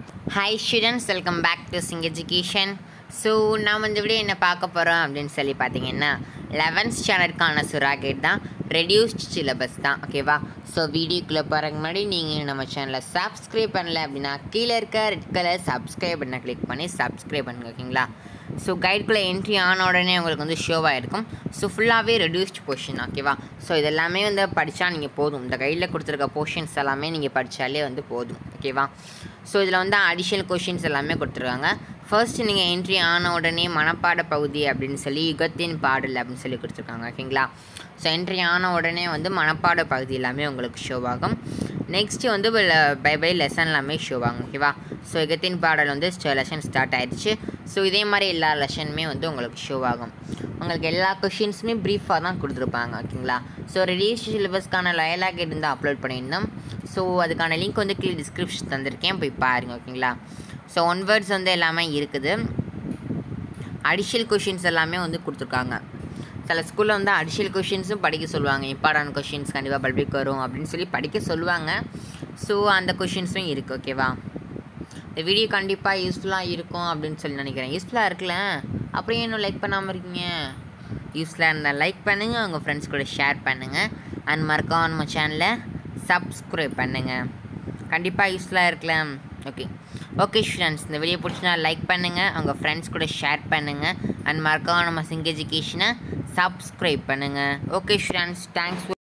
hi students welcome back to Singh education so நாம் இந்த video என்ன பார்க்க போகிறோம் அப்படின்னு சொல்லி பார்த்தீங்கன்னா லெவன்த் ஸ்டாண்டர்டுக்கான சுராகேட் தான் ரெடியூஸ்ட் சிலபஸ் தான் ஓகேவா ஸோ வீடியோக்குள்ளே போகிறதுக்கு முன்னாடி நீங்கள் நம்ம சேனலை சப்ஸ்கிரைப் பண்ணல அப்படின்னா கீழே இருக்க ரெட் கலர் சப்ஸ்கிரைப் பண்ண கிளிக் பண்ணி சப்ஸ்கிரைப் பண்ணுங்க ஓகேங்களா ஸோ கைடுக்குள்ளே என்ட்ரி ஆன உடனே உங்களுக்கு வந்து ஷோவாக இருக்கும் ஸோ ஃபுல்லாகவே ரெடியூஸ்ட் போர்ஷன் ஓகேவா ஸோ இதெல்லாமே வந்து படித்தா நீங்கள் போதும் இந்த கைடில் கொடுத்துருக்க போர்ஷன்ஸ் எல்லாமே நீங்கள் படித்தாலே வந்து போதும் ஓகேவா ஸோ இதில் வந்து அடிஷனல் கொஷின்ஸ் எல்லாமே கொடுத்துருக்காங்க ஃபர்ஸ்ட் நீங்கள் என்ட்ரி ஆன உடனே மனப்பாட பகுதி அப்படின்னு சொல்லி யுகத்தின் பாடல் அப்படின்னு சொல்லி கொடுத்துருக்காங்க ஓகேங்களா ஸோ என்ட்ரி ஆன உடனே வந்து மனப்பாட பகுதி எல்லாமே உங்களுக்கு ஷோ ஆகும் நெக்ஸ்ட்டு வந்து பை பை லெசன் எல்லாமே ஷோ ஆகும் ஓகேவா ஸோ யுகத்தின் பாடல் வந்து லெசன் ஸ்டார்ட் ஆயிடுச்சு ஸோ இதே மாதிரி எல்லா லெசனுமே வந்து உங்களுக்கு ஷோ ஆகும் உங்களுக்கு எல்லா கொஷின்ஸுமே ப்ரீஃபாக தான் கொடுத்துருப்பாங்க ஓகேங்களா ஸோ ரெடியூஸ் சிலபஸ்க்கான லயலாக் இருந்து அப்லோட் பண்ணியிருந்தோம் ஸோ அதுக்கான லிங்க் வந்து கீழே டிஸ்கிரிப்ஷன் தந்திருக்கேன் போய் பாருங்கள் ஓகேங்களா ஸோ ஒன் வேர்ட்ஸ் வந்து எல்லாமே இருக்குது அடிஷனல் கொஷின்ஸ் எல்லாமே வந்து கொடுத்துருக்காங்க சில ஸ்கூலில் வந்து அடிஷனல் கொஷின்ஸும் படிக்க சொல்லுவாங்க இம்பார்ட்டன்ட் கொஷின்ஸ் கண்டிப்பாக பப்ளிக் வரும் அப்படின்னு சொல்லி படிக்க சொல்லுவாங்க ஸோ அந்த கொஷின்ஸும் இருக்குது ஓகேவா இந்த வீடியோ கண்டிப்பாக யூஸ்ஃபுல்லாக இருக்கும் அப்படின்னு சொல்லி நினைக்கிறேன் யூஸ்ஃபுல்லாக இருக்குல்ல அப்படியே இன்னும் லைக் பண்ணாமல் இருக்கீங்க யூஸ்ஃபுல்லாக இருந்தால் லைக் பண்ணுங்கள் உங்கள் ஃப்ரெண்ட்ஸ் கூட ஷேர் பண்ணுங்கள் அண்ட் மறக்காம நம்ம சேனலை சப்ஸ்கிரைப் பண்ணுங்கள் கண்டிப்பாக யூஸ்ஃபுல்லாக இருக்கலாம் ஓகே ஓகே ஸ்டூடெண்ட்ஸ் இந்த வீடியோ பிடிச்சினா லைக் பண்ணுங்கள் உங்கள் ஃப்ரெண்ட்ஸ் கூட ஷேர் பண்ணுங்கள் அண்ட் மறக்காம நம்ம சிங் எஜுகேஷனை சப்ஸ்கிரைப் பண்ணுங்கள் ஓகே ஸ்டூடெண்ட்ஸ் தேங்க்ஸ்